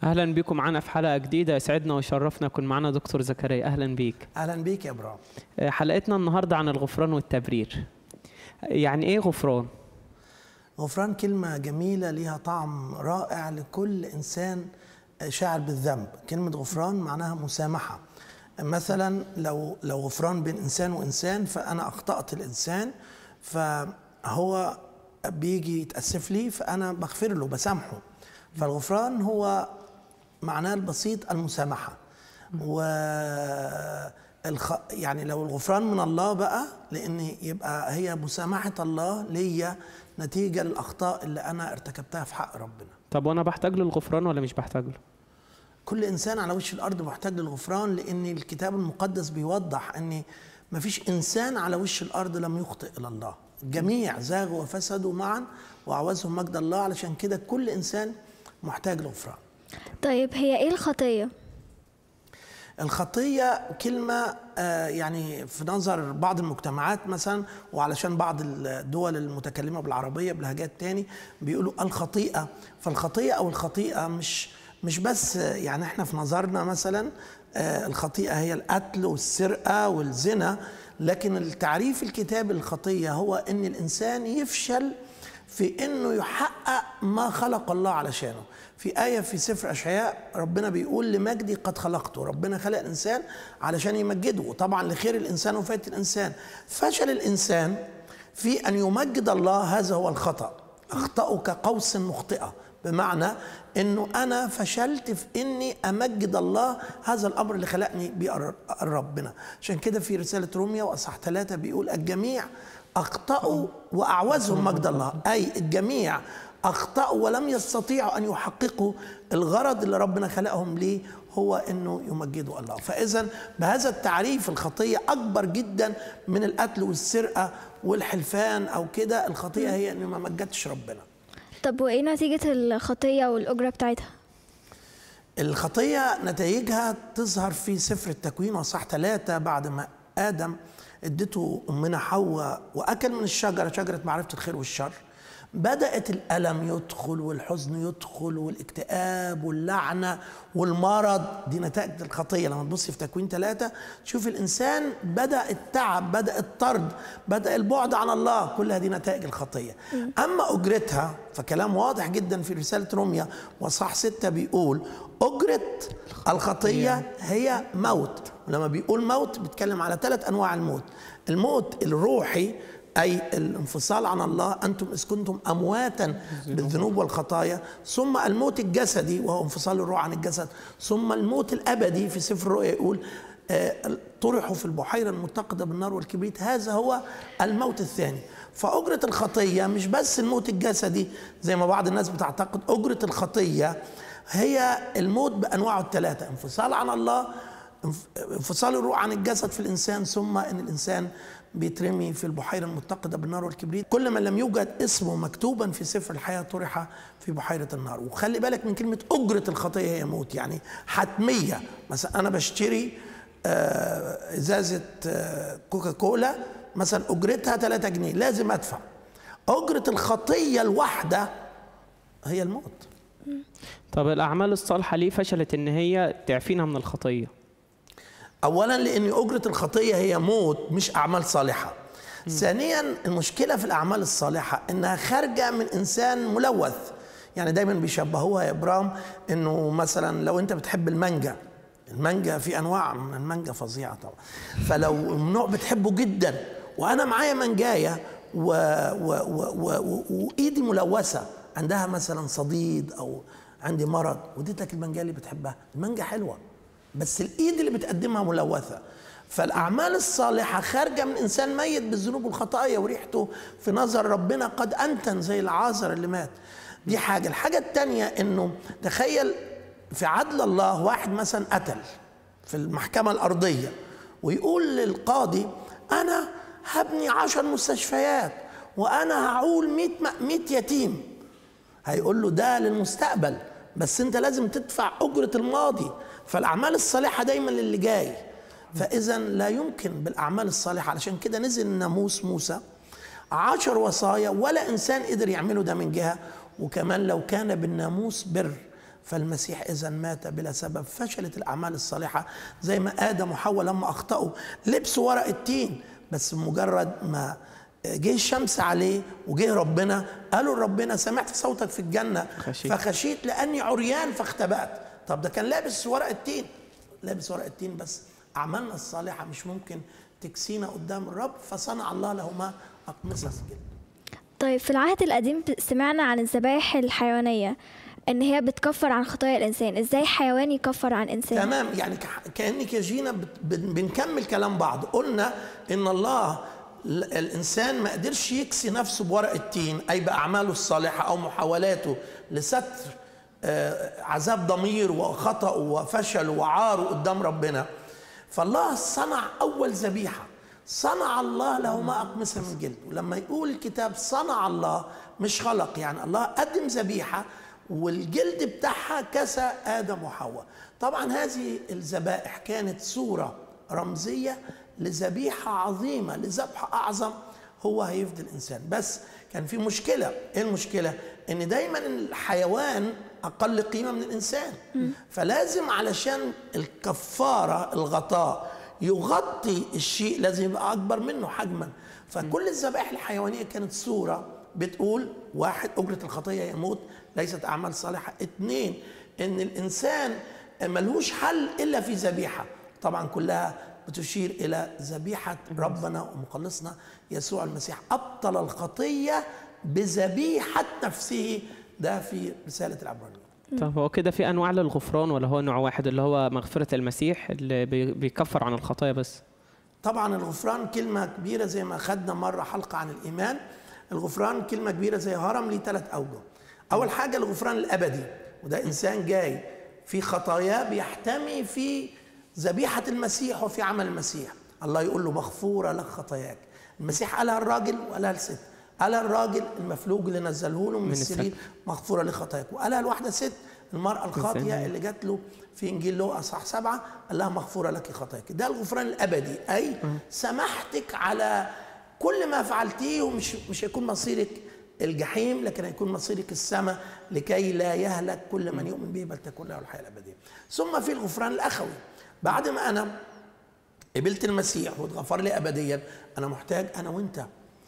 اهلا بكم معنا في حلقه جديده يسعدنا ويشرفنا يكون معنا دكتور زكريا اهلا بيك اهلا بيك يا ابراهيم آه، حلقتنا النهارده عن الغفران والتبرير يعني ايه غفران غفران كلمة جميلة ليها طعم رائع لكل إنسان شاعر بالذنب كلمة غفران معناها مسامحة مثلا لو لو غفران بين إنسان وإنسان فأنا أخطأت الإنسان فهو بيجي يتأسف لي فأنا بغفر له بسامحه فالغفران هو معناه البسيط المسامحة و الخ... يعني لو الغفران من الله بقى لان يبقى هي مسامحه الله ليا نتيجه للاخطاء اللي انا ارتكبتها في حق ربنا طب وانا بحتاج للغفران ولا مش بحتاج له كل انسان على وش الارض محتاج للغفران لان الكتاب المقدس بيوضح ان ما فيش انسان على وش الارض لم يخطئ الى الله الجميع زاغوا وفسدوا معا واعوزهم مجد الله علشان كده كل انسان محتاج لغفران طيب هي ايه الخطية؟ الخطية كلمة آه، يعني في نظر بعض المجتمعات مثلا وعلشان بعض الدول المتكلمة بالعربية بلهجات تاني بيقولوا الخطيئة فالخطيئة أو الخطيئة مش مش بس آه، يعني احنا في نظرنا مثلا آه، الخطيئة هي القتل والسرقة والزنا لكن التعريف الكتابي للخطية هو ان الانسان يفشل في انه يحقق ما خلق الله علشانه في آية في سفر أشعياء ربنا بيقول لمجدي قد خلقته ربنا خلق الإنسان علشان يمجده وطبعا لخير الإنسان وفاية الإنسان فشل الإنسان في أن يمجد الله هذا هو الخطأ أخطأه كقوس مخطئة بمعنى أنه أنا فشلت في أني أمجد الله هذا الأمر اللي خلقني بيه ربنا عشان كده في رسالة روميا وأصح ثلاثة بيقول الجميع أخطأوا وأعوزهم مجد الله أي الجميع أخطأوا ولم يستطيعوا أن يحققوا الغرض اللي ربنا خلقهم ليه هو أنه يمجدوا الله فإذا بهذا التعريف الخطية أكبر جدا من القتل والسرقة والحلفان أو كده الخطية هي أنه ما مجدتش ربنا طب وايه نتيجة الخطية والأجرة بتاعتها؟ الخطية نتائجها تظهر في سفر التكوين وصح ثلاثة بعد ما آدم ادته أمنا حواء وأكل من الشجرة شجرة معرفة الخير والشر بدأت الألم يدخل والحزن يدخل والاكتئاب واللعنة والمرض دي نتائج الخطية لما تبصي في تكوين ثلاثة تشوف الإنسان بدأ التعب بدأ الطرد بدأ البعد عن الله كل هذه نتائج الخطية أما أجرتها فكلام واضح جدا في رسالة روميا وصح ستة بيقول أجرة الخطية هي موت ولما بيقول موت بيتكلم على ثلاث أنواع الموت الموت الروحي أي الانفصال عن الله أنتم إذ كنتم أمواتا بالذنوب والخطايا ثم الموت الجسدي وهو انفصال الروح عن الجسد ثم الموت الأبدي في سفر الرؤيا يقول آه، طرحوا في البحيرة المتقدة بالنار والكبريت هذا هو الموت الثاني فأجرة الخطية مش بس الموت الجسدي زي ما بعض الناس بتعتقد أجرة الخطية هي الموت بأنواعه الثلاثة انفصال عن الله انفصال الروح عن الجسد في الإنسان ثم أن الإنسان بيترمي في البحيرة المتقدة بالنار والكبريت كل من لم يوجد اسمه مكتوبا في سفر الحياة طرح في بحيرة النار وخلي بالك من كلمة أجرة الخطية هي موت يعني حتمية مثلا أنا بشتري آه، إزازة آه، كوكا كولا مثلا أجرتها 3 جنيه لازم أدفع أجرة الخطية الواحدة هي الموت طب الاعمال الصالحه ليه فشلت ان هي تعفينا من الخطيه اولا لان اجره الخطيه هي موت مش اعمال صالحه ثانيا المشكله في الاعمال الصالحه انها خارجه من انسان ملوث يعني دايما بيشبهوها يا ابرام انه مثلا لو انت بتحب المانجا المانجا في انواع من المانجا فظيعه طبعا فلو نوع بتحبه جدا وانا معايا مانجايه و... و... و... و... و... وايدي ملوثه عندها مثلا صديد او عندي مرض وديتك المانجا اللي بتحبها المانجا حلوه بس الايد اللي بتقدمها ملوثه فالاعمال الصالحه خارجه من انسان ميت بالذنوب والخطايا وريحته في نظر ربنا قد انتن زي العازر اللي مات دي حاجه الحاجه الثانيه انه تخيل في عدل الله واحد مثلا قتل في المحكمه الارضيه ويقول للقاضي انا هبني عشر مستشفيات وانا هعول 100 100 يتيم هيقول له ده للمستقبل بس انت لازم تدفع اجره الماضي فالاعمال الصالحه دايما للي جاي فاذا لا يمكن بالاعمال الصالحه علشان كده نزل ناموس موسى عشر وصايا ولا انسان قدر يعمله ده من جهه وكمان لو كان بالناموس بر فالمسيح إذا مات بلا سبب فشلت الأعمال الصالحة زي ما آدم وحواء لما أخطأوا لبسوا ورق التين بس مجرد ما جه الشمس عليه وجه ربنا قالوا لربنا سمعت صوتك في الجنة خشيت. فخشيت لأني عريان فاختبأت طب ده كان لابس ورق التين لابس ورق التين بس أعمالنا الصالحة مش ممكن تكسينا قدام الرب فصنع الله لهما أقمصة جلد طيب في العهد القديم ب- سمعنا عن الذبائح الحيوانية ان هي بتكفر عن خطايا الانسان ازاي حيوان يكفر عن انسان تمام يعني كح- كانك يا جينا بت- بن- بنكمل كلام بعض قلنا ان الله ل- الانسان ما قدرش يكسي نفسه بورق التين اي باعماله الصالحه او محاولاته لستر آه، عذاب ضمير وخطأه وفشله وعاره قدام ربنا فالله صنع اول ذبيحه صنع الله له ما اقمصه من جلد ولما يقول الكتاب صنع الله مش خلق يعني الله قدم ذبيحه والجلد بتاعها كسى ادم وحواء طبعا هذه الذبائح كانت صوره رمزيه لذبيحه عظيمه لذبح اعظم هو هيفدي الانسان بس كان في مشكله ايه المشكله ان دايما الحيوان اقل قيمه من الانسان فلازم علشان الكفاره الغطاء يغطي الشيء لازم يبقى اكبر منه حجما فكل الذبائح الحيوانيه كانت صوره بتقول واحد اجره الخطيه يموت ليست اعمال صالحه اثنين ان الانسان ملهوش حل الا في ذبيحه طبعا كلها بتشير الى ذبيحه ربنا ومخلصنا يسوع المسيح ابطل الخطيه بذبيحه نفسه ده في رساله العبرانيين طب هو كده في انواع للغفران ولا هو نوع واحد اللي هو مغفره المسيح اللي بي- بيكفر عن الخطايا بس طبعا الغفران كلمة كبيرة زي ما خدنا مرة حلقة عن الإيمان الغفران كلمة كبيرة زي هرم ليه ثلاث أوجه أول حاجة الغفران الأبدي وده إنسان جاي في خطاياه بيحتمي في ذبيحة المسيح وفي عمل المسيح الله يقول له مغفورة لك خطاياك المسيح قالها الراجل وقالها الست قالها الراجل المفلوج اللي نزله له من, من السرير مغفورة لك خطاياك وقالها الواحدة ست المرأة الخاطية الزانية. اللي جات له في انجيل لوقا اصحاح سبعه قال لها مغفوره لك خطاياك ده الغفران الابدي اي سمحتك على كل ما فعلتيه ومش مش هيكون مصيرك الجحيم لكن هيكون مصيرك السماء لكي لا يهلك كل من يؤمن به بل تكون له الحياه الابديه ثم في الغفران الاخوي بعد ما انا قبلت المسيح واتغفر لي ابديا انا محتاج انا وانت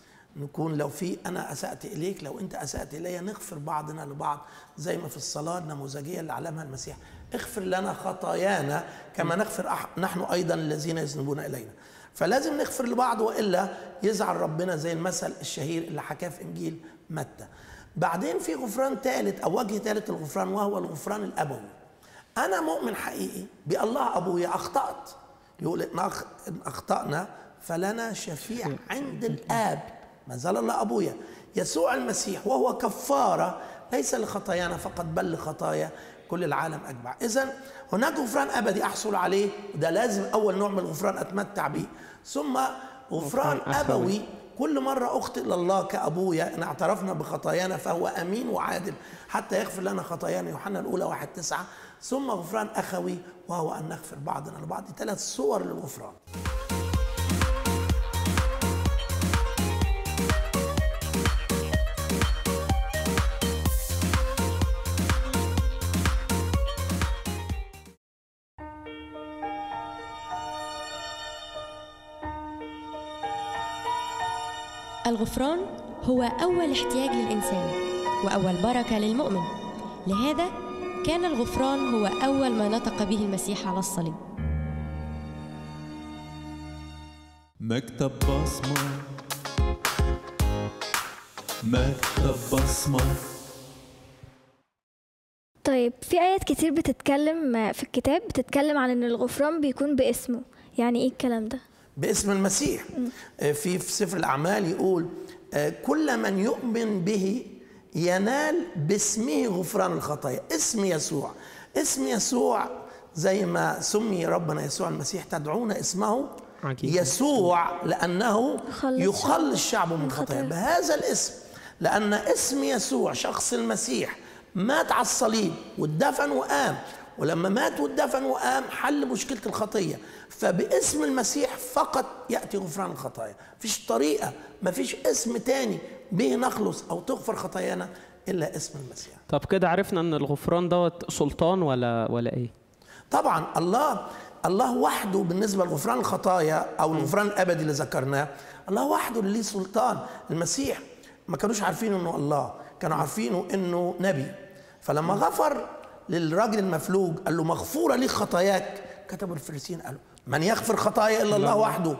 نكون لو في انا اسات اليك لو انت اسات الي نغفر بعضنا لبعض زي ما في الصلاه النموذجيه اللي علمها المسيح اغفر لنا خطايانا كما نغفر أح- نحن ايضا الذين يذنبون الينا فلازم نغفر لبعض والا يزعل ربنا زي المثل الشهير اللي حكاه في انجيل متى بعدين في غفران ثالث او وجه ثالث الغفران وهو الغفران الابوي انا مؤمن حقيقي بالله ابويا اخطات يقول ان أخ- إن اخطانا فلنا شفيع عند الاب ما زال الله ابويا يسوع المسيح وهو كفاره ليس لخطايانا فقط بل لخطايا كل العالم اجمع اذا هناك غفران ابدي احصل عليه وده لازم اول نوع من الغفران اتمتع به ثم غفران غفران أخوي. ابوي كل مرة أخطئ لله كأبويا إن اعترفنا بخطايانا فهو أمين وعادل حتى يغفر لنا خطايانا يوحنا الأولى واحد تسعة ثم غفران أخوي وهو أن نغفر بعضنا لبعض دي ثلاث صور للغفران الغفران هو أول احتياج للإنسان وأول بركة للمؤمن لهذا كان الغفران هو أول ما نطق به المسيح على الصليب مكتب بصمة مكتب بصمة طيب في آيات كتير بتتكلم في الكتاب بتتكلم عن ان الغفران بيكون باسمه يعني ايه الكلام ده باسم المسيح آه، في في سفر الأعمال يقول آه، كل من يؤمن به ينال باسمه غفران الخطايا اسم يسوع اسم يسوع زي ما سمي ربنا يسوع المسيح تدعون اسمه عجيب. يسوع لأنه يخلص يخلص شعبه من خطايا خطايا. بهذا الاسم لأن اسم يسوع شخص المسيح مات على الصليب واتدفن وقام ولما مات واتدفن وقام حل مشكلة الخطية فباسم المسيح فقط يأتي غفران الخطايا مفيش طريقة مفيش اسم تاني به نخلص أو تغفر خطايانا الا اسم المسيح طب كده عرفنا ان الغفران دوت سلطان ولا ولا ايه طبعا الله الله وحده بالنسبه لغفران الخطايا او الغفران الابدي اللي ذكرناه الله وحده اللي ليه سلطان المسيح ما كانوش عارفين انه الله كانوا عارفينه انه نبي فلما غفر للراجل المفلوج قال له مغفوره ليك خطاياك كتبوا الفريسيين قالوا من يغفر خطايا الا الله وحده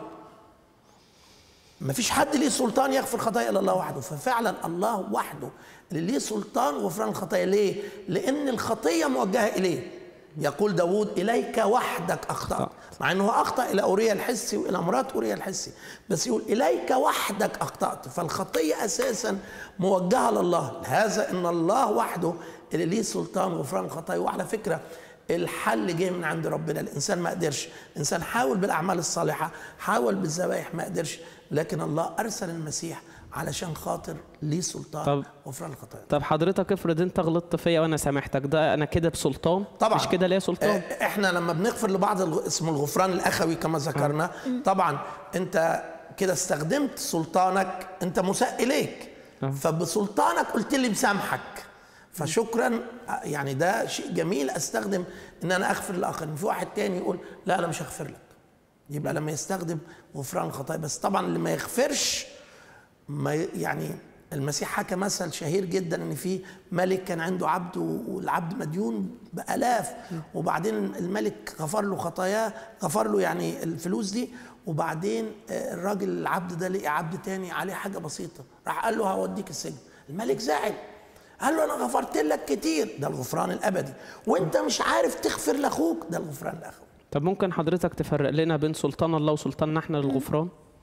ما فيش حد ليه سلطان يغفر خطايا الا الله وحده ففعلا الله وحده اللي ليه سلطان غفران الخطايا ليه لان الخطيه موجهه اليه يقول داود اليك وحدك اخطات مع انه اخطا الى اوريا الحسي والى مرات اوريا الحسي بس يقول اليك وحدك اخطات فالخطيه اساسا موجهه لله هذا ان الله وحده اللي ليه سلطان غفران الخطايا وعلى فكره الحل جه من عند ربنا الانسان ما قدرش الانسان حاول بالاعمال الصالحه حاول بالذبائح ما قدرش لكن الله ارسل المسيح علشان خاطر ليه سلطان طب- غفران الخطايا طب حضرتك افرض انت غلطت فيا وانا سامحتك ده انا كده بسلطان طبعا مش كده ليا سلطان آه، احنا لما بنغفر لبعض الغ- اسمه الغفران الاخوي كما ذكرنا طبعا انت كده استخدمت سلطانك انت مساء اليك آه. فبسلطانك قلت لي مسامحك فشكرا آه، يعني ده شيء جميل استخدم ان انا اغفر للاخرين في واحد تاني يقول لا انا مش هغفر لك يبقى لما يستخدم غفران الخطايا بس طبعا اللي ما يغفرش ما ي- يعني المسيح حكى مثل شهير جدا ان في ملك كان عنده عبد و- والعبد مديون بالاف وبعدين الملك غفر له خطاياه غفر له يعني الفلوس دي وبعدين آه، الراجل العبد ده لقي عبد تاني عليه حاجه بسيطه راح قال له هوديك السجن الملك زعل قال له انا غفرت لك كتير ده الغفران الابدي وانت مش عارف تغفر لاخوك ده الغفران الاخوي طب ممكن حضرتك تفرق لنا بين سلطان الله وسلطاننا احنا للغفران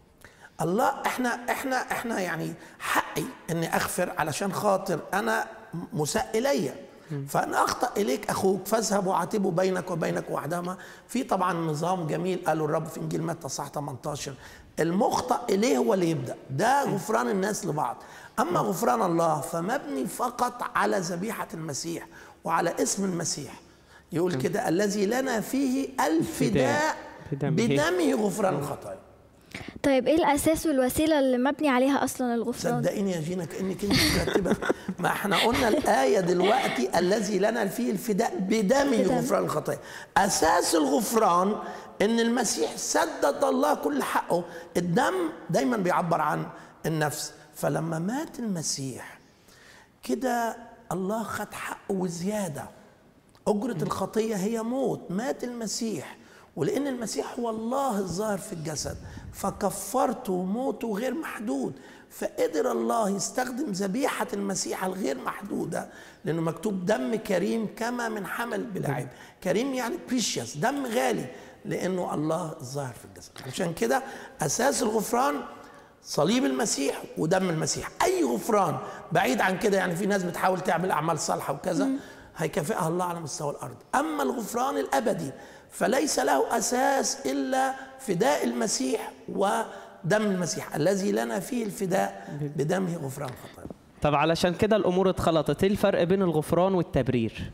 الله احنا احنا احنا يعني حقي اني اغفر علشان خاطر انا مساء الي فان اخطا اليك اخوك فاذهب وعاتبه بينك وبينك وحدهما في طبعا نظام جميل قاله الرب في انجيل متى صح 18 المخطئ اليه هو اللي يبدا ده غفران الناس لبعض اما غفران الله فمبني فقط على ذبيحه المسيح وعلى اسم المسيح يقول كده الذي لنا فيه الفداء بدمه. بدمه غفران الخطايا طيب ايه الاساس والوسيله اللي مبني عليها اصلا الغفران صدقيني يا جينا كانك انت مرتبه ما احنا قلنا الايه دلوقتي الذي لنا فيه الفداء بدمه بدم. غفران الخطايا اساس الغفران ان المسيح سدد الله كل حقه الدم دايما بيعبر عن النفس فلما مات المسيح كده الله خد حقه وزياده أجرة الخطية هي موت مات المسيح ولأن المسيح هو الله الظاهر في الجسد فكفرته موته غير محدود فقدر الله يستخدم ذبيحة المسيح الغير محدودة لأنه مكتوب دم كريم كما من حمل بلا عيب كريم يعني بريشيوس دم غالي لأنه الله الظاهر في الجسد عشان كده أساس الغفران صليب المسيح ودم المسيح اي غفران بعيد عن كده يعني في ناس بتحاول تعمل اعمال صالحه وكذا هيكافئها الله على مستوى الارض اما الغفران الابدي فليس له اساس الا فداء المسيح ودم المسيح الذي لنا فيه الفداء بدمه غفران الخطايا طب علشان كده الامور اتخلطت ايه الفرق بين الغفران والتبرير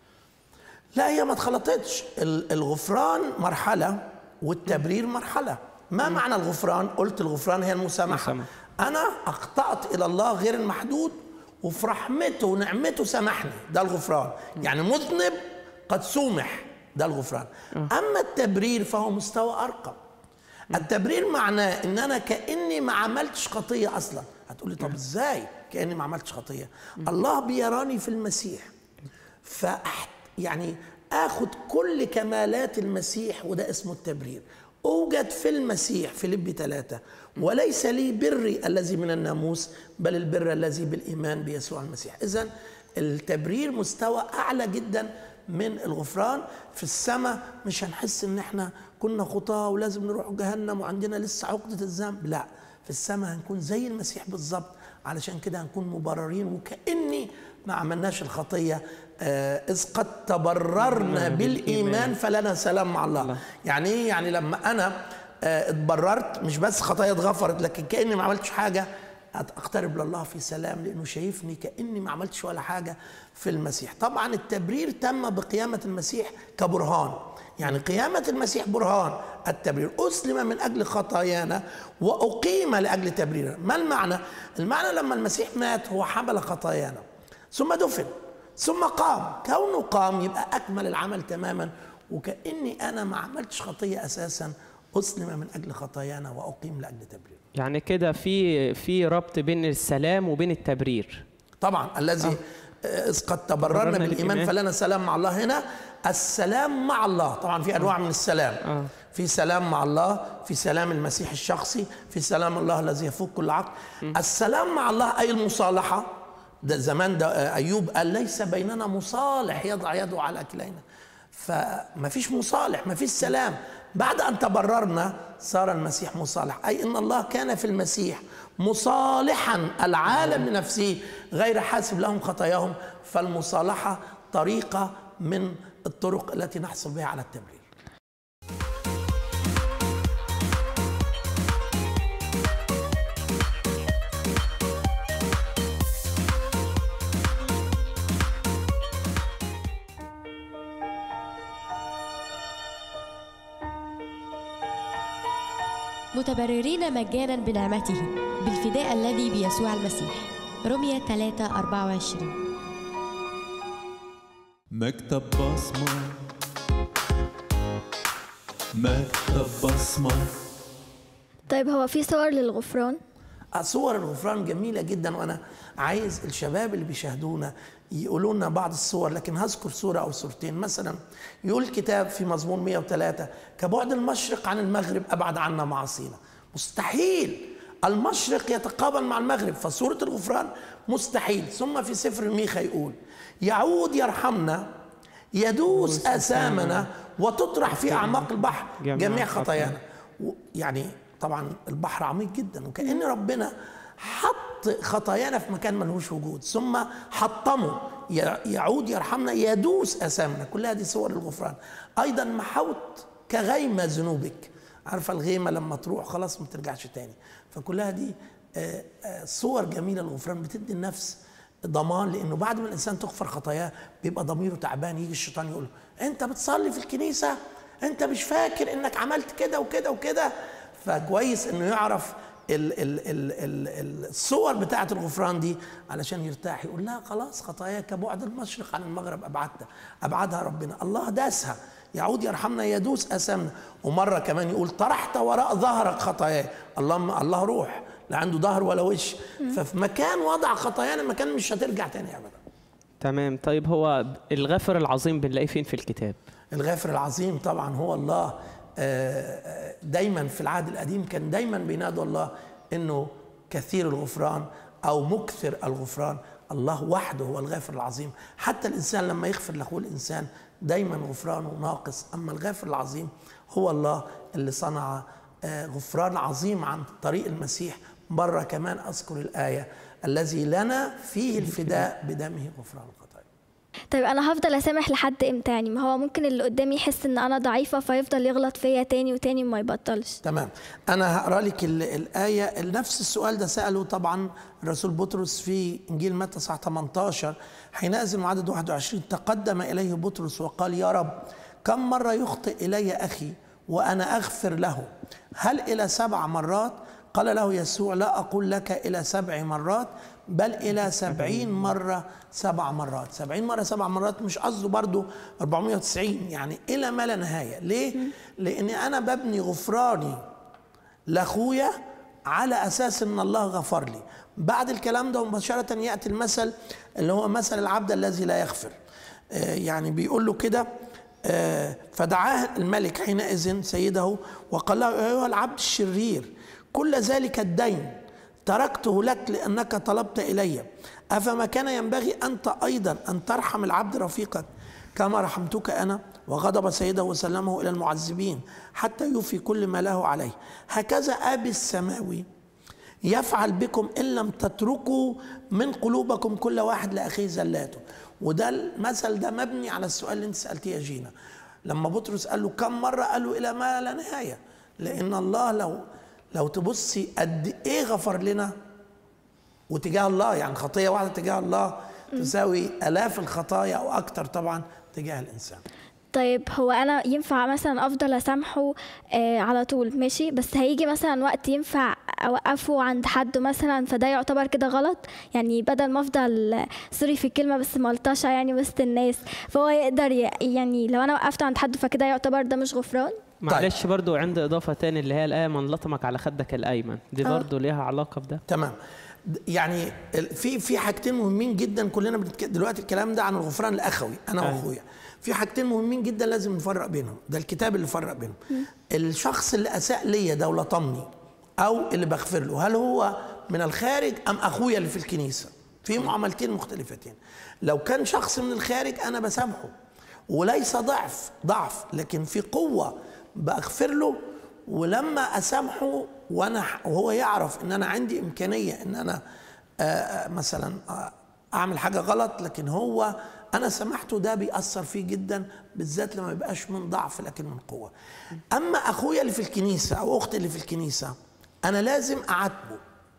لا هي ما اتخلطتش ال- الغفران مرحلة والتبرير مرحلة ما معنى الغفران؟ قلت الغفران هي المسامحة مسامحة. أنا أخطأت إلى الله غير المحدود وفي رحمته ونعمته سامحني ده الغفران يعني مذنب قد سومح ده الغفران أما التبرير فهو مستوى أرقى التبرير معناه ان انا كاني ما عملتش خطيه اصلا هتقولي طب ازاي كاني ما عملتش خطيه الله بيراني في المسيح فأحت يعني اخد كل كمالات المسيح وده اسمه التبرير اوجد في المسيح فيليب ثلاثة وليس لي بري الذي من الناموس بل البر الذي بالايمان بيسوع المسيح اذا التبرير مستوى اعلى جدا من الغفران في السماء مش هنحس ان احنا كنا خطاه ولازم نروح جهنم وعندنا لسه عقده الذنب لا في السماء هنكون زي المسيح بالظبط علشان كده هنكون مبررين وكاني ما عملناش الخطيه آه، اذ قد تبررنا بالايمان فلنا سلام مع الله يعني ايه يعني لما انا آه، اتبررت مش بس خطايا اتغفرت لكن كاني ما عملتش حاجه اقترب لله في سلام لانه شايفني كاني ما عملتش ولا حاجه في المسيح طبعا التبرير تم بقيامه المسيح كبرهان يعني قيامه المسيح برهان التبرير اسلم من اجل خطايانا واقيم لاجل تبريرنا ما المعنى المعنى لما المسيح مات هو حمل خطايانا ثم دفن ثم قام كونه قام يبقى اكمل العمل تماما وكاني انا ما عملتش خطيه اساسا اسلم من اجل خطايانا واقيم لاجل تبرير يعني كده في في ربط بين السلام وبين التبرير طبعا الذي إذ قد تبررنا تبررنا بالإيمان بالإيمان. فلنا سلام مع الله هنا السلام مع الله طبعا في أنواع من السلام آه. في سلام مع الله في سلام المسيح الشخصي في سلام الله الذي يفوق كل عقل السلام مع الله أي المصالحة ده زمان ده آه، أيوب قال ليس بيننا مصالح يضع يده على أكلينا فما فيش مصالح ما فيش سلام بعد أن تبررنا صار المسيح مصالح أي أن الله كان في المسيح مصالحا العالم لنفسه غير حاسب لهم خطاياهم فالمصالحة طريقة من الطرق التي نحصل بها على التبرير متبررين مجانا بنعمته بالفداء الذي بيسوع المسيح رمية 3 24 مكتب بصمة مكتب بصمة طيب هو في صور للغفران صور الغفران جميلة جدا وأنا عايز الشباب اللي بيشاهدونا يقولوا لنا بعض الصور لكن هذكر صورة أو صورتين مثلا يقول الكتاب في مزمور 103 كبعد المشرق عن المغرب أبعد عنا معاصينا مستحيل المشرق يتقابل مع المغرب فصورة الغفران مستحيل ثم في سفر ميخا يقول يعود يرحمنا يدوس آثامنا وتطرح في أعماق البحر جميع جميع خطايانا. خطايانا و- يعني طبعا البحر عميق جدا وكأن ربنا حط خطايانا في مكان ملهوش وجود ثم حطمه ي- يعود يرحمنا يدوس أسامنا كلها دي صور الغفران أيضا محوت كغيمة ذنوبك عارفة الغيمة لما تروح خلاص ما ترجعش تاني فكلها دي آه، آه، صور جميلة للغفران بتدي النفس ضمان لانه بعد ما الانسان تغفر خطاياه بيبقى ضميره تعبان يجي الشيطان يقول له انت بتصلي في الكنيسه انت مش فاكر انك عملت كده وكده وكده فكويس انه يعرف ال ال ال ال الصور بتاعه الغفران دي علشان يرتاح يقول لا خلاص خطاياك بعد المشرق عن المغرب ابعدتها ابعدها ربنا الله داسها يعود يرحمنا يدوس اثامنا ومره كمان يقول طرحت وراء ظهرك خطاياي اللهم الله روح لا عنده ظهر ولا وش ففي مكان وضع خطايانا مكان مش هترجع تاني ابدا تمام طيب هو الغفر العظيم بنلاقيه فين في الكتاب الغافر العظيم طبعا هو الله آه، آه، دايما في العهد القديم كان دايما بينادوا الله انه كثير الغفران او مكثر الغفران الله وحده هو الغافر العظيم حتى الانسان لما يغفر لاخوه الانسان دايما غفرانه ناقص اما الغافر العظيم هو الله اللي صنع آه، غفران عظيم عن طريق المسيح مره كمان اذكر الايه الذي لنا فيه الفداء بدمه غفران الخطايا طيب انا هفضل اسامح لحد امتى يعني ما هو ممكن اللي قدامي يحس ان انا ضعيفه فيفضل يغلط فيا تاني وتاني وما يبطلش تمام انا هقرا لك ال- الايه نفس السؤال ده ساله طبعا الرسول بطرس في انجيل متى صح 18 حينئذ من عدد 21 تقدم اليه بطرس وقال يا رب كم مره يخطئ الي اخي وانا اغفر له هل الى سبع مرات قال له يسوع لا اقول لك الى سبع مرات بل الى سبعين مره سبع مرات سبعين مره سبع مرات مش قصده برضو 490 يعني الى ما لا نهايه ليه لاني انا ببني غفراني لاخويا على اساس ان الله غفر لي بعد الكلام ده مباشره ياتي المثل اللي هو مثل العبد الذي لا يغفر آه، يعني بيقول له كده آه، فدعاه الملك حينئذ سيده وقال له ايها العبد الشرير كل ذلك الدين تركته لك لانك طلبت الي افما كان ينبغي انت ايضا ان ترحم العبد رفيقك كما رحمتك انا وغضب سيده وسلمه الى المعذبين حتى يوفي كل ما له عليه هكذا ابي السماوي يفعل بكم ان لم تتركوا من قلوبكم كل واحد لاخيه زلاته وده المثل ده مبني على السؤال اللي انت سالتيه يا جينا لما بطرس قال له كم مره قال له الى ما لا نهايه لان الله لو لو تبصي قد ايه غفر لنا وتجاه الله يعني خطيه واحده تجاه الله تساوي الاف الخطايا او اكتر طبعا تجاه الانسان طيب هو انا ينفع مثلا افضل اسامحه آه على طول ماشي بس هيجي مثلا وقت ينفع اوقفه عند حد مثلا فده يعتبر كده غلط يعني بدل ما افضل سوري في الكلمه بس ملطشه يعني وسط الناس فهو يقدر ي- يعني لو انا وقفته عند حد فكده يعتبر ده مش غفران معلش برضو عندي اضافه تاني اللي هي الايه من لطمك على خدك الايمن دي آه. برضو ليها علاقه بده تمام د- يعني ال- في في حاجتين مهمين جدا كلنا بنتك... دلوقتي الكلام ده عن الغفران الاخوي انا أيوة. واخويا في حاجتين مهمين جدا لازم نفرق بينهم ده الكتاب اللي فرق بينهم الشخص اللي اساء ليا ده ولطمني او اللي بغفر له هل هو من الخارج ام اخويا اللي في الكنيسه في معاملتين مختلفتين لو كان شخص من الخارج انا بسامحه وليس ضعف ضعف لكن في قوه بغفر له ولما اسامحه وانا وهو يعرف ان انا عندي امكانيه ان انا آه، آه، مثلا آه، اعمل حاجه غلط لكن هو انا سامحته ده بيأثر فيه جدا بالذات لما يبقاش من ضعف لكن من قوه اما اخويا اللي في الكنيسه او اختي اللي في الكنيسه انا لازم اعاتبه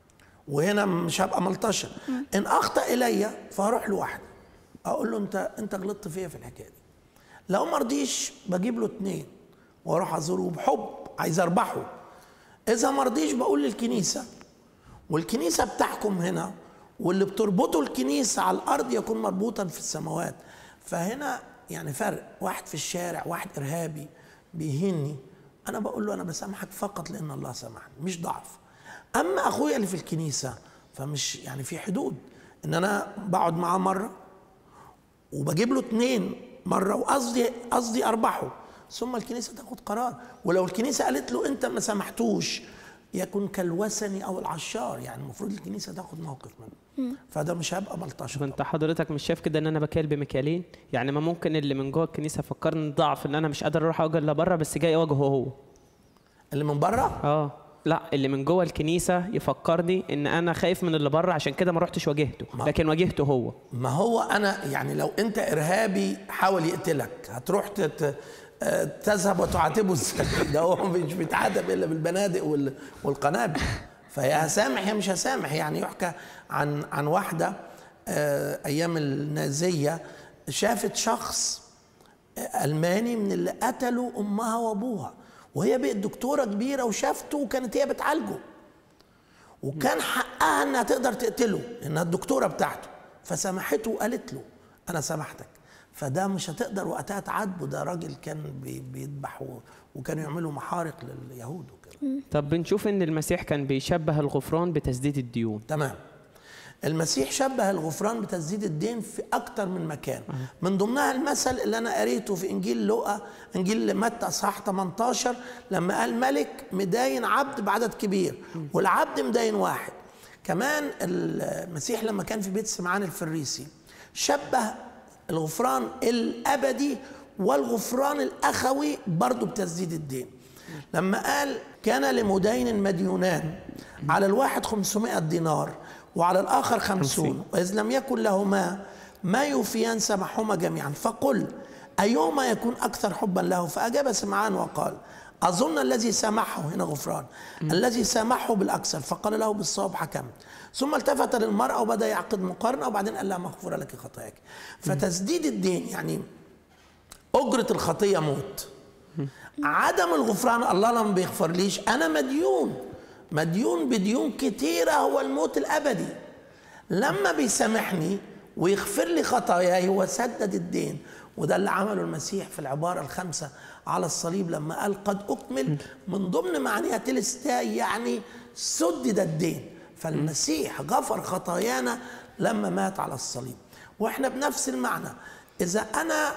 وهنا مش هبقى ملطشه ان اخطا الي فهروح لوحدي اقول له انت انت غلطت فيا في الحكايه دي لو ما رضيش بجيب له اتنين واروح ازوره بحب عايز اربحه اذا ما رضيش بقول للكنيسه والكنيسه بتحكم هنا واللي بتربطه الكنيسه على الارض يكون مربوطا في السماوات فهنا يعني فرق واحد في الشارع واحد ارهابي بيهني انا بقول له انا بسامحك فقط لان الله سامحني مش ضعف اما اخويا اللي في الكنيسه فمش يعني في حدود ان انا بقعد معاه مره وبجيب له اتنين مره وقصدي قصدي اربحه ثم الكنيسه تاخد قرار ولو الكنيسه قالت له انت ما سامحتوش يكن كالوثني او العشار يعني المفروض الكنيسه تاخد موقف منه فده مش هبقى بلطشه طب انت طبعاً. حضرتك مش شايف كده ان انا بكال بمكيالين يعني ما ممكن اللي من جوه الكنيسه فكرني ضعف ان انا مش قادر اروح اواجه الا بره بس جاي اواجهه هو اللي من بره اه لا اللي من جوه الكنيسه يفكرني ان انا خايف من اللي بره عشان كده ما رحتش واجهته ما- لكن واجهته هو ما هو انا يعني لو انت ارهابي حاول يقتلك هتروح تت آه، تذهب وتعاتبه ازاي ده هو مش بيتعاتب الا بالبنادق وال- والقنابل فيا هسامح يا مش هسامح يعني يحكى عن عن واحده آه، ايام النازيه شافت شخص الماني من اللي قتلوا امها وابوها وهي بقت دكتوره كبيره وشافته وكانت هي بتعالجه وكان حقها انها تقدر تقتله انها الدكتوره بتاعته فسامحته وقالت له انا سامحتك فده مش هتقدر وقتها تعاتبه ده راجل كان بي- بيذبح و- وكانوا يعملوا محارق لليهود وكده طب بنشوف ان المسيح كان بيشبه الغفران بتسديد الديون تمام المسيح شبه الغفران بتسديد الدين في اكتر من مكان من ضمنها المثل اللي انا قريته في انجيل لوقا انجيل متى اصحاح 18 لما قال ملك مداين عبد بعدد كبير والعبد مداين واحد كمان المسيح لما كان في بيت سمعان الفريسي شبه الغفران الابدي والغفران الاخوي برضه بتسديد الدين لما قال كان لمدين مديونان على الواحد 500 دينار وعلى الآخر خمسون وإذ لم يكن لهما ما يوفيان سمحهما جميعا فقل أيهما يكون أكثر حبا له فأجاب سمعان وقال أظن الذي سامحه هنا غفران الذي سامحه بالأكثر فقال له بالصواب حكمت ثم التفت للمرأة وبدأ يعقد مقارنة وبعدين قال لها مغفورة لك خطاياك فتسديد الدين يعني أجرة الخطية موت عدم الغفران الله لما بيغفرليش أنا مديون مديون بديون كتيرة هو الموت الأبدي لما بيسامحني ويغفر لي خطاياي هو سدد الدين وده اللي عمله المسيح في العبارة الخامسة على الصليب لما قال قد أكمل من ضمن معانيها تلستاي يعني سدد الدين فالمسيح غفر خطايانا لما مات على الصليب واحنا بنفس المعنى إذا أنا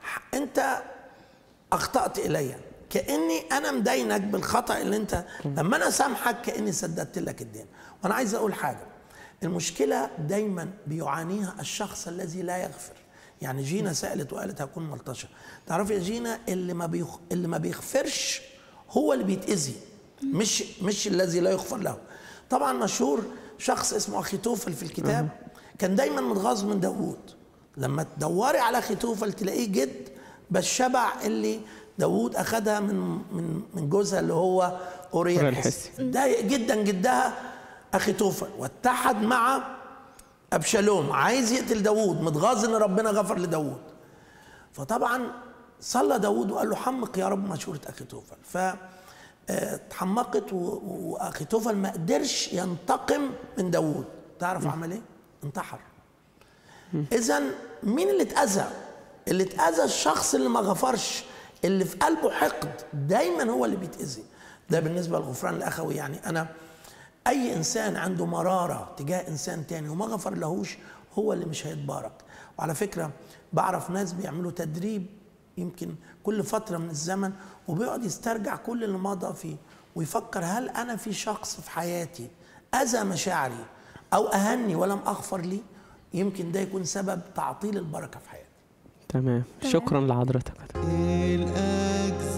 أنت اخطات الي كاني انا مدينك بالخطا اللي انت لما انا سامحك كاني سددت لك الدين وانا عايز اقول حاجه المشكله دايما بيعانيها الشخص الذي لا يغفر يعني جينا سالت وقالت هكون ملطشه تعرف يا جينا اللي ما بيخ... اللي ما بيغفرش هو اللي بيتاذي مش مش الذي لا يغفر له طبعا مشهور شخص اسمه اخيتوفل في الكتاب كان دايما متغاظ من داوود لما تدوري على اخيتوفل تلاقيه جد بالشبع اللي داوود اخذها من من من جوزها اللي هو اوريا أوريا الحسي الحسي. ضايق جدا جدها اخيتوفل واتحد مع ابشالوم عايز يقتل داوود متغاظ ان ربنا غفر لداوود فطبعا صلى داوود وقال له حمق يا رب مشورة أخيتوفل آه، اتحمقت و- واخيتوفل ما قدرش ينتقم من داوود تعرف عمل ايه انتحر اذا مين اللي اتاذى اللي اتاذى الشخص اللي ما غفرش اللي في قلبه حقد دايما هو اللي بيتاذي ده بالنسبه للغفران الاخوي يعني انا اي انسان عنده مراره تجاه انسان تاني وما غفر لهوش هو اللي مش هيتبارك وعلى فكره بعرف ناس بيعملوا تدريب يمكن كل فتره من الزمن وبيقعد يسترجع كل اللي مضى فيه ويفكر هل انا في شخص في حياتي اذى مشاعري او اهني ولم اغفر لي يمكن ده يكون سبب تعطيل البركه في حياتي تمام شكرا لحضرتك الأجز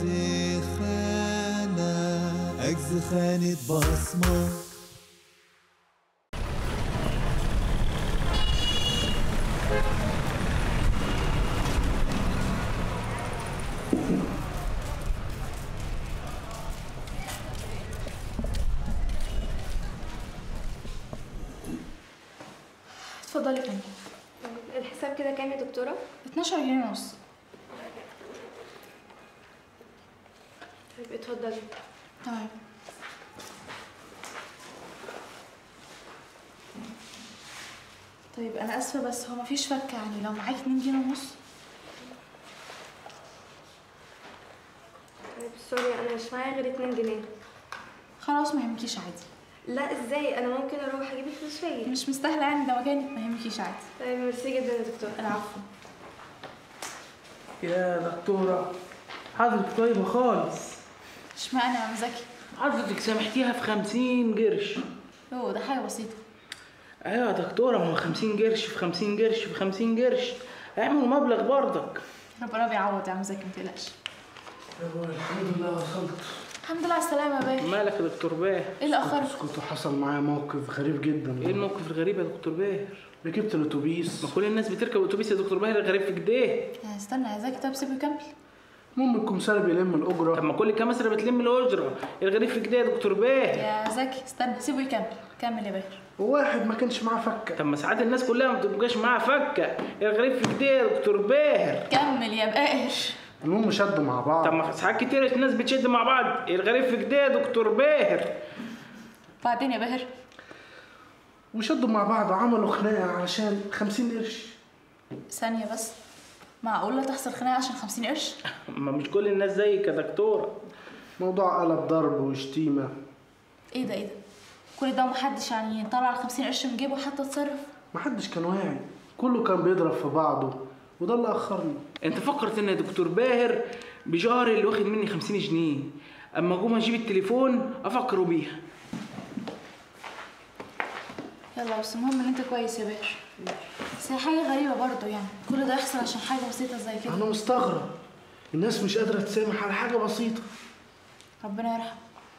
خانة أجز خانة بصمة اتفضلي كام الحساب كده كام يا دكتورة؟ 12 جنيه ونص طيب اتفضلي تمام طيب انا اسفه بس هو مفيش فك يعني لو معاك 2 جنيه ونص طيب سوري انا مش معايا غير 2 جنيه خلاص ما يهمكيش عادي لا ازاي انا ممكن اروح اجيب الفلوس فيا مش مستاهله يعني ده مكانك ما يهمكيش عادي طيب ميرسي جدا يا دكتورة العفو يا دكتورة حضرتك طيبة خالص اشمعنى يا عم زكي حضرتك سامحتيها في خمسين قرش يوه ده حاجه بسيطه ايوه يا دكتورة ما هو خمسين قرش في خمسين قرش في خمسين قرش هيعملوا مبلغ برضك ربنا بيعوض يا عم زكي متقلقش الحمد لله وصلت الحمد لله على السلامه يا باهي مالك يا دكتور باهر ايه اللي اخرك كنت حصل معايا موقف غريب جدا ايه الموقف الغريب يا دكتور باهر ركبت الاتوبيس ما كل الناس بتركب اتوبيس يا دكتور باهر غريب في كده يعني استنى يا زكي طب سيبه يكمل المهم الكمساري بيلم طب الاجره ما كل كمسرة بتلم الاجرة إيه الغريب في كده يا دكتور باهر يا زكي استنى سيبه يكمل كمل يا باهر وواحد ما كانش معاه فكه طب ما ساعات الناس كلها ما بتبقاش معاها فكة إيه الغريب في كده يا دكتور باهر كمل يا باهر المهم شدوا مع بعض طب ما ساعات كتير الناس بتشد مع بعض إيه الغريب في كده يا دكتور باهر بعدين يا باهر وشدوا مع بعض عملوا خناقه علشان 50 قرش ثانيه بس معقوله تحصل خناقه عشان 50 قرش ما مش كل الناس زيك يا دكتورة موضوع قلب ضرب وشتيمه ايه ده ايه ده كل ده ومحدش يعني طلع ال 50 قرش من جيبه حتى اتصرف محدش كان واعي كله كان بيضرب في بعضه وده اللي اخرني انت فكرت ان دكتور باهر بجاري اللي واخد مني 50 جنيه اما اقوم اجيب التليفون افكروا بيها يلا بس المهم ان انت كويس يا باهر بس هي حاجه غريبه برضه يعني كل ده يحصل عشان حاجه بسيطه زي كده انا مستغرب الناس مش قادره تسامح على حاجه بسيطه ربنا يرحم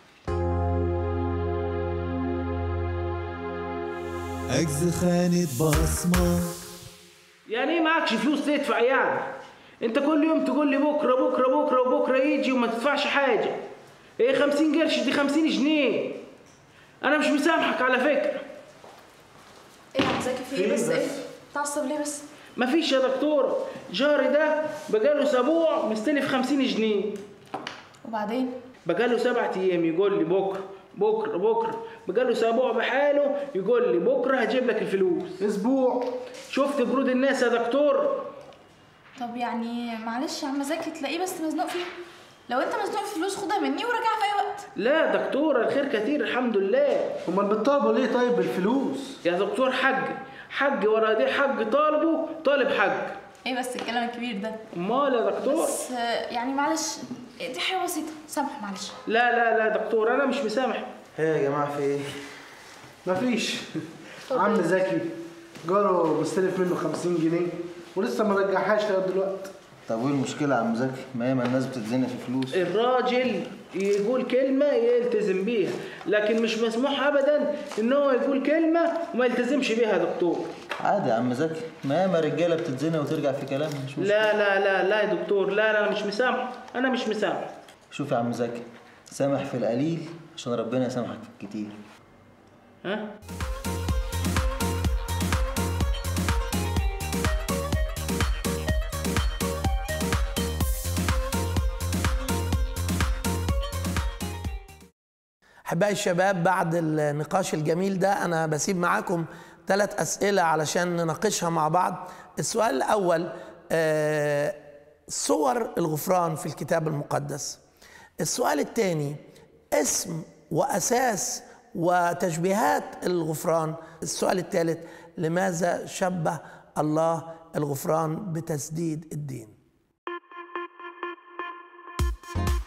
أجز خانة بصمة يعني ايه معكش فلوس تدفع يعني انت كل يوم تقول لي بكره بكره بكره وبكره يجي وما تدفعش حاجه ايه 50 قرش دي 50 جنيه انا مش مسامحك على فكره ايه يا عم زكي في ايه بس ايه تعصب ليه بس مفيش يا دكتوره جاري ده بقاله اسبوع مستلف 50 جنيه وبعدين بقاله سبعة ايام يقول لي بكره بكره بكره بقاله اسبوع بحاله يقول لي بكره هجيب لك الفلوس اسبوع شفت برود الناس يا دكتور طب يعني معلش يا عم زكي تلاقيه بس مزنوق فيه لو انت مزنوق في فلوس خدها مني وراجعها في اي وقت لا دكتور الخير كتير الحمد لله امال بتطالبوا ليه طيب بالفلوس يا دكتور حج حج ورا دي حج طالبه طالب حج ايه بس الكلام الكبير ده امال يا دكتور بس آه، يعني معلش دي حاجه بسيطه سامح معلش لا لا لا دكتور انا مش مسامح ايه يا جماعه في ايه مفيش عم زكي جاره مستلف منه 50 جنيه ولسه ما رجعهاش لغايه دلوقتي طب وايه المشكله يا عم زكي ما ياما الناس بتتزنق في فلوس الراجل يقول كلمة يلتزم بيها لكن مش مسموح أبدا إن هو يقول كلمة وما يلتزمش بيها يا دكتور عادي يا عم زكي ما ياما رجاله بتتزنق وترجع في كلامها مش مشكله لا لا لا لا يا دكتور لا لا أنا مش مسامح أنا مش مسامح شوف يا عم زكي سامح في القليل عشان ربنا يسامحك في الكتير ها احبائي الشباب بعد النقاش الجميل ده انا بسيب معاكم ثلاث اسئله علشان نناقشها مع بعض السؤال الاول آه، صور الغفران في الكتاب المقدس السؤال الثاني اسم واساس وتشبيهات الغفران السؤال الثالث لماذا شبه الله الغفران بتسديد الدين